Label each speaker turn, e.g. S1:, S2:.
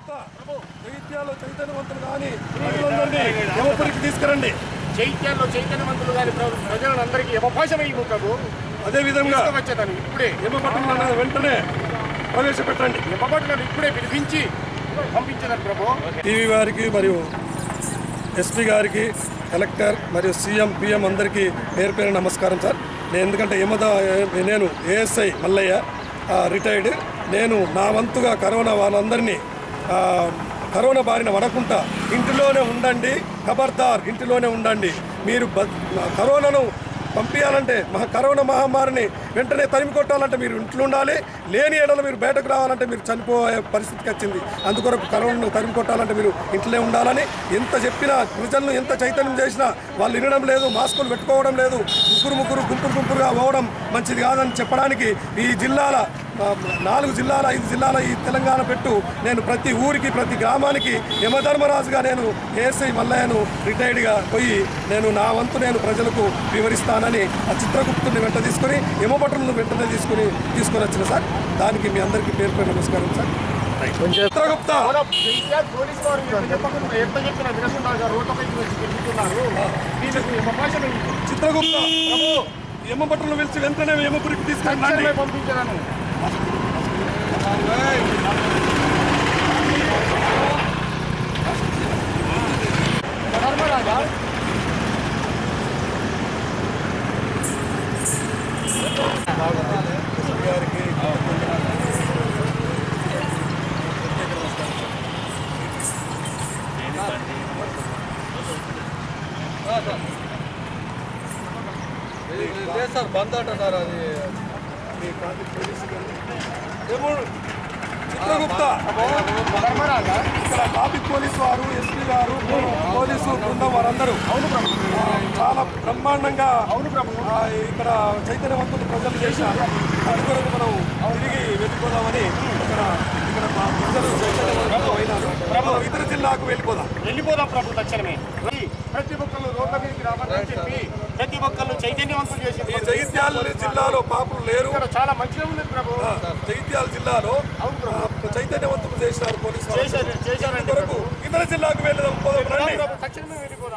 S1: చిత్రగుప్త జగిత్యాలో చైతన్యవంతులు కానీ ప్రజలందరినీ యమపురికి తీసుకురండి
S2: చైత్యాల్లో చైతన్యవంతులు గారి ప్ర- ప్రజలందరికీ అవకాశం ఇవ్వు ప్రభు
S1: అదే విధంగా
S2: వచ్చేదాన్ని ఇప్పుడే
S1: యమపట్టణం వెంటనే ప్రవేశపెట్టండి
S2: ఇవ్వబట్టులను ఇప్పుడే పిలిపించి పంపించేదాన్ని ప్రభు
S1: టీవీ వారికి మరియు ఎస్పీ గారికి కలెక్టర్ మరియు సీఎం పిఎం అందరికీ పేరు పేరు నమస్కారం సార్ నేను ఎందుకంటే యమద నేను ఏఎస్ఐ మల్లయ్య రిటైర్డ్ నేను నా వంతుగా కరోనా వాళ్ళందరినీ ఆ, కరోనా బారిన పడకుండా ఇంటిలోనే ఉండండి ఖబర్దార్ ఇంటిలోనే ఉండండి మీరు బ- కరోనాను పంపించాలంటే మహా కరోనా మహమ్మారిని వెంటనే తరిమి కొట్టాలంటే మీరు ఇంట్లో ఉండాలి లేని ఏడలో మీరు బయటకు రావాలంటే మీరు చనిపోయే పరిస్థితికి వచ్చింది అందుకొరకు కరోనాను తరిమి కొట్టాలంటే మీరు ఇంట్లోనే ఉండాలని ఎంత చెప్పినా ప్రజలను ఎంత చైతన్యం చేసినా వాళ్ళు వినడం లేదు మాస్కులు పెట్టుకోవడం లేదు ముగ్గురు ముగ్గురు గుంపులు గుంపులుగా పోవడం మంచిది కాదని చెప్పడానికి ఈ జిల్లాల ఆ, నాలుగు జిల్లాల ఐదు జిల్లాల ఈ తెలంగాణ పెట్టు నేను ప్రతి ఊరికి ప్రతి గ్రామానికి యమధర్మరాజుగా నేను ఏఎస్ఐ మల్లయ్యను రిటైర్డ్గా పోయి నేను నా వంతు నేను ప్రజలకు వివరిస్తానని ఆ చిత్రగుప్తుని వెంట తీసుకొని యమభటులను వెంటనే తీసుకుని తీసుకొని వచ్చిన సార్ దానికి మీ అందరికీ పేరు పేరు నమస్కారం సార్ చిత్రగుప్త
S2: చైత్యాల పోలీసు వారు ఎంత చెప్పకుండా ఎంత చెప్పినా వినకుండా రోడ్లపైకి వచ్చి తిరుగుతున్నారు వీళ్ళకి అవకాశం ఇవ్వు
S1: చిత్రగుప్త యమభటులను పిలిచి వెంటనే యమపురికి తీసుకొని రండి.
S2: తక్షణమే పంపించేదాను ధర్మరాజా
S3: లేదు సార్ బంద్ అంట సార్ అది
S1: ఏమో- చిత్రగుప్త
S2: ధర్మరాజా
S1: ఇక్కడ ట్రాఫిక్ పోలీసు వారు ఎస్పీ గారు పోలీసు బృందం వారందరూ అవును ప్రభు చాలా బ్రహ్మాండంగా అవును ప్రభు ఇక్కడ చైతన్యవంతులు ప్రజలు చేశారు అది కొరకు మనం తిరిగి వెళ్ళిపోదామని ఇక్కడ ఇక్కడ మా ప్రజలు చైతన్యవంతులు అయినారు ప్రభు ఇతర జిల్లాకు వెళ్ళిపోదాం
S2: వెళ్ళిపోదాం ప్రభు తక్షణమే రండి. ప్రతి ఒక్కళ్ళు రోడ్ల మీదకి రావాలని చెప్పి ప్రతి ఒక్కళ్ళు చైతన్యవంతులు చేసి
S1: ఈ జగిత్యాల జిల్లాలో పాపులు లేరు
S2: ఇక్కడ చాలా మంచిగా ఉంది ప్రభు
S1: ఆ, జగిత్యాల జిల్లాలో ఆ, చైతన్యవంతులు చేసినారు పోలీసు వారు.
S2: చేశారు చేశారండి
S1: కొరకు ఇతర జిల్లాకు వెళ్ళదాం పోదాం రండి
S2: ప్రభు తక్షణమే వెళ్ళిపోదాం